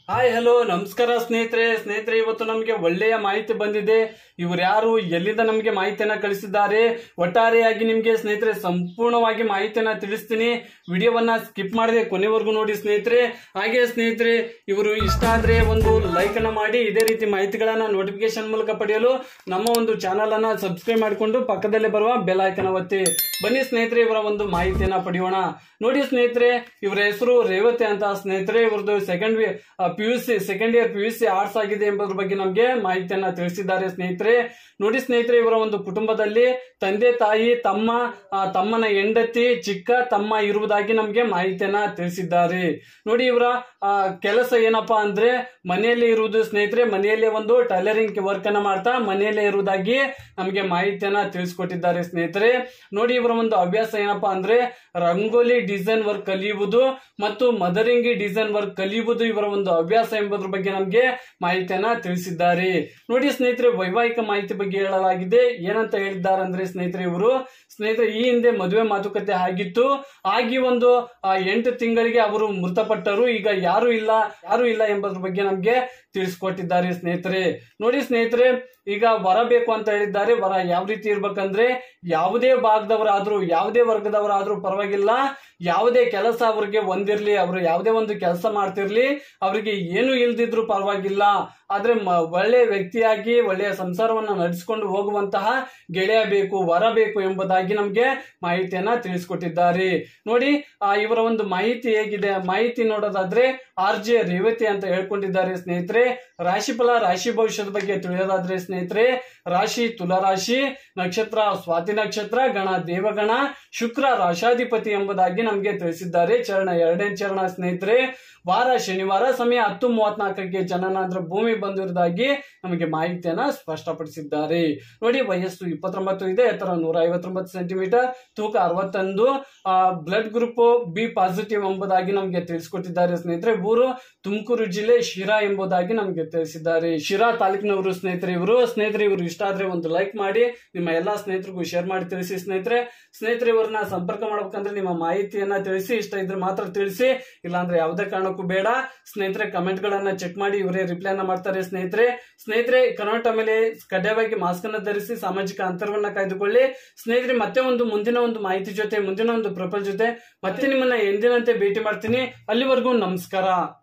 hi hello ನಮಸ್ಕಾರ ಸ್ನೇಹಿತರೆ ಸ್ನೇಹಿತರೆ ಇವತ್ತು ನಮಗೆ ಒಳ್ಳೆಯ ಮಾಹಿತಿ ಬಂದಿದೆ ಇವ್ರು ಯಾರು ಎಲ್ಲಿಂದ ನಮಗೆ ಮಾಹಿತಿಯನ್ನ ಕಳಿಸಿದ್ದಾರೆ ಒಟ್ಟಾರೆಯಾಗಿ ನಿಮಗೆ ಸ್ನೇಹಿತರೆ ಸಂಪೂರ್ಣವಾಗಿ ಮಾಹಿತಿಯನ್ನ ತಿಳಿಸ್ತೀನಿ ವಿಡಿಯೋವನ್ನ ಸ್ಕಿಪ್ ಮಾಡದೆ ಕೊನೆವರೆಗೂ ನೋಡಿ ಸ್ನೇಹಿತರೆ ಹಾಗೆ ಸ್ನೇಹಿತರೆ ಇವರು ಇಷ್ಟ ಆದ್ರೆ ಒಂದು ಲೈಕ್ ಅನ್ನ ಮಾಡಿ ಇದೇ ರೀತಿ ಮಾಹಿತಿಗಳನ್ನ ನೋಟಿಫಿಕೇಶನ್ ಮೂಲಕ ಪಡೆಯಲು ನಮ್ಮ ಒಂದು ಚಾನಲ್ ಅನ್ನ ಸಬ್ಸ್ಕ್ರೈಬ್ ಮಾಡಿಕೊಂಡು ಪಕ್ಕದಲ್ಲೇ ಬರುವ ಬೆಲ್ ಐಕನ್ ಒತ್ತಿ ಬನ್ನಿ ಸ್ನೇಹಿತರೆ ಇವರ ಒಂದು ಮಾಹಿತಿಯನ್ನ ಪಡೆಯೋಣ ನೋಡಿ ಸ್ನೇಹಿತರೆ ಇವರ ಹೆಸರು ರೇವತಿ ಅಂತ ಸ್ನೇಹಿತರೆ ಇವ್ರದ್ದು second P U C second year P U C arts ಆಗಿದೆ ಎಂಬುದ್ರ ಬಗ್ಗೆ ನಮಗೆ ಮಾಹಿತಿಯನ್ನ ತಿಳಿಸಿದ್ದಾರೆ ಸ್ನೇಹಿತರೆ ನೋಡಿ ಸ್ನೇಹಿತರೆ ಇವರ ಒಂದು ಕುಟುಂಬದಲ್ಲಿ ತಂದೆ ತಾಯಿ ತಮ್ಮ ಆ, ತಮ್ಮನ ಹೆಂಡತಿ ಚಿಕ್ಕ ತಮ್ಮ ಇರುವುದಾಗಿ ನಮಗೆ ಮಾಹಿತಿಯನ್ನ ತಿಳಿಸಿದ್ದಾರೆ ನೋಡಿ ಇವರ ಆ, ಕೆಲಸ ಏನಪ್ಪಾ ಅಂದ್ರೆ ಮನೆಯಲ್ಲಿ ಇರುವುದು ಸ್ನೇಹಿತರೆ ಮನೆಯಲ್ಲೇ ಒಂದು ಟೈಲರಿಂಗ್ ವರ್ಕ್ ಅನ್ನ ಮಾಡ್ತಾ ಮನೆಯಲ್ಲೇ ಇರುವುದಾಗಿ ನಮಗೆ ಮಾಹಿತಿಯನ್ನ ತಿಳಿಸ್ಕೊಟ್ಟಿದ್ದಾರೆ ಸ್ನೇಹಿತರೆ ನೋಡಿ ಇವರ ಒಂದು ಅಭ್ಯಾಸ ಏನಪ್ಪಾ ಅಂದ್ರೆ ರಂಗೋಲಿ ಡಿಸೈನ್ ವರ್ಕ್ ಕಲಿಯುವುದು ಮತ್ತು ಮದರಿಂಗಿ ಡಿಸೈನ್ ವರ್ಕ್ ಕಲಿಯುವುದು ಇವರ ಒಂದು ಅಭ್ಯಾಸ ಎಂಬುದ್ರ ಬಗ್ಗೆ ನಮಗೆ ಮಾಹಿತಿಯನ್ನ ತಿಳಿಸಿದ್ದಾರೆ ನೋಡಿ ಸ್ನೇಹಿತರೆ ವೈವಾಹಿಕ ಮಾಹಿತಿ ಬಗ್ಗೆ ಹೇಳಲಾಗಿದೆ ಏನಂತ ಹೇಳಿದ್ದಾರೆ ಅಂದ್ರೆ ಸ್ನೇಹಿತರೆ ಇವರು ಸ್ನೇಹಿತರೆ ಈ ಹಿಂದೆ ಮದುವೆ ಮಾತುಕತೆ ಆಗಿತ್ತು ಆಗಿ ಒಂದು ಆ, ಎಂಟು ತಿಂಗಳಿಗೆ ಅವರು ಮೃತಪಟ್ಟರು ಈಗ ಯಾರು ಇಲ್ಲ ಯಾರು ಇಲ್ಲ ಎಂಬುದ್ರ ಬಗ್ಗೆ ನಮಗೆ ತಿಳಿಸ್ಕೊಟ್ಟಿದ್ದಾರೆ ಸ್ನೇಹಿತರೆ ನೋಡಿ ಸ್ನೇಹಿತರೆ ಈಗ ವರ ಬೇಕು ಅಂತ ಹೇಳಿದ್ದಾರೆ ವರ ಯಾವ ರೀತಿ ಇರ್ಬೇಕಂದ್ರೆ ಯಾವುದೇ ಭಾಗದವರಾದ್ರೂ ಯಾವುದೇ ವರ್ಗದವರಾದ್ರೂ ಪರವಾಗಿಲ್ಲ ಯಾವುದೇ ಕೆಲಸ ಅವ್ರಿಗೆ ಒಂದಿರ್ಲಿ ಅವರು ಯಾವುದೇ ಒಂದು ಕೆಲಸ ಮಾಡ್ತಿರ್ಲಿ ಅವರಿಗೆ ಏನು ಇಲ್ದಿದ್ರು ಪರವಾಗಿಲ್ಲ ಆದ್ರೆ ಮ- ಒಳ್ಳೆ ವ್ಯಕ್ತಿಯಾಗಿ ಒಳ್ಳೆಯ ಸಂಸಾರವನ್ನ ನಡೆಸಿಕೊಂಡು ಹೋಗುವಂತಹ ಗೆಳೆಯ ಬೇಕು ವರ ಬೇಕು ಎಂಬುದಾಗಿ ನಮಗೆ ಮಾಹಿತಿಯನ್ನ ತಿಳಿಸ್ಕೊಟ್ಟಿದ್ದಾರೆ ನೋಡಿ ಆ, ಇವರ ಒಂದು ಮಾಹಿತಿ ಹೇಗಿದೆ ಮಾಹಿತಿ ನೋಡೋದಾದ್ರೆ ಆರ್ ಜೆ ರೇವತಿ ಅಂತ ಹೇಳ್ಕೊಂಡಿದ್ದಾರೆ ಸ್ನೇಹಿತರೆ ರಾಶಿಫಲ ರಾಶಿ ಭವಿಷ್ಯದ ಬಗ್ಗೆ ತಿಳಿಯೋದಾದ್ರೆ ಸ್ನೇಹಿತರೆ ರಾಶಿ ತುಲಾರಾಶಿ ನಕ್ಷತ್ರ ಸ್ವಾತಿ ನಕ್ಷತ್ರ ಗಣ ದೇವಗಣ ಶುಕ್ರ ರಾಶಾಧಿಪತಿ ಎಂಬುದಾಗಿ ನಮಗೆ ತಿಳಿಸಿದ್ದಾರೆ ಚರಣ ಎರಡನೇ ಚರಣ ಸ್ನೇಹಿತರೆ ವಾರ ಶನಿವಾರ ಸಮಯ ಹತ್ತು ಮೂವತ್ನಾಲ್ಕಕ್ಕೆ ಜನನಾಂತರ ಭೂಮಿ ಬಂದಿರುವುದಾಗಿ ನಮಗೆ ಮಾಹಿತಿಯನ್ನ ಸ್ಪಷ್ಟಪಡಿಸಿದ್ದಾರೆ ನೋಡಿ ವಯಸ್ಸು ಇಪ್ಪತ್ತೊಂಬತ್ತು ಇದೆ ಎತ್ತರ ನೂರ ಐವತ್ತೊಂಬತ್ತು ಸೆಂಟಿಮೀಟರ್ ತೂಕ ಅರವತ್ತೊಂದು ಬ್ಲಡ್ ಗ್ರೂಪ್ ಬಿ ಪಾಸಿಟಿವ್ ಎಂಬುದಾಗಿ ನಮಗೆ ತಿಳಿಸ್ಕೊಟ್ಟಿದ್ದಾರೆ ಸ್ನೇಹಿತರೆ ಊರು ತುಮಕೂರು ಜಿಲ್ಲೆ ಶಿರಾ ಎಂಬುದಾಗಿ ನಮಗೆ ತಿಳಿಸಿದ್ದಾರೆ ಶಿರಾ ತಾಲೂಕಿನವರು ಸ್ನೇಹಿತರೆ ಇವರು ಸ್ನೇಹಿತರೆ ಇವರು ಇಷ್ಟ ಆದ್ರೆ ಒಂದು ಲೈಕ್ ಮಾಡಿ ನಿಮ್ಮ ಎಲ್ಲಾ ಸ್ನೇಹಿತರಿಗೂ ಶೇರ್ ಮಾಡಿ ತಿಳಿಸಿ ಸ್ನೇಹಿತರೆ ಸ್ನೇಹಿತರೆ ಇವ್ರನ್ನ ಸಂಪರ್ಕ ಮಾಡ್ಬೇಕಂದ್ರೆ ನಿಮ್ಮ ಮಾಹಿತಿಯನ್ನ ತಿಳಿಸಿ ಇಷ್ಟ ಇದ್ರೆ ಮಾತ್ರ ತಿಳಿಸಿ ಇಲ್ಲಾಂದ್ರೆ ಯಾವುದೇ ಕಾರಣಕ್ಕೂ ಬೇಡ ಸ್ನೇಹಿತರೆ ಕಮೆಂಟ್ ಗಳನ್ನ ಚೆಕ್ ಮಾಡಿ ಇವರೇ ರಿಪ್ಲೈ ಅನ್ನ ಮಾಡ್ತಾರೆ ಸ್ನೇಹಿತರೆ ಸ್ನೇಹಿತರೆ ಕರ್ನಾಟಕ ಮೇಲೆ ಕಡ್ಡಾಯವಾಗಿ ಮಾಸ್ಕ್ ಅನ್ನ ಧರಿಸಿ ಸಾಮಾಜಿಕ ಅಂತರವನ್ನ ಕಾಯ್ದುಕೊಳ್ಳಿ ಸ್ನೇಹಿತರೆ ಮತ್ತೆ ಒಂದು ಮುಂದಿನ ಒಂದು ಮಾಹಿತಿ ಜೊತೆ ಮುಂದಿನ ಒಂದು ಪ್ರೊಫೈಲ್ ಜೊತೆ ಮತ್ತೆ ನಿಮ್ಮನ್ನ ಎಂದಿನಂತೆ ಭೇಟಿ ಮಾಡ್ತೀನಿ ಅಲ್ಲಿವರೆಗೂ ನಮಸ್ಕಾರ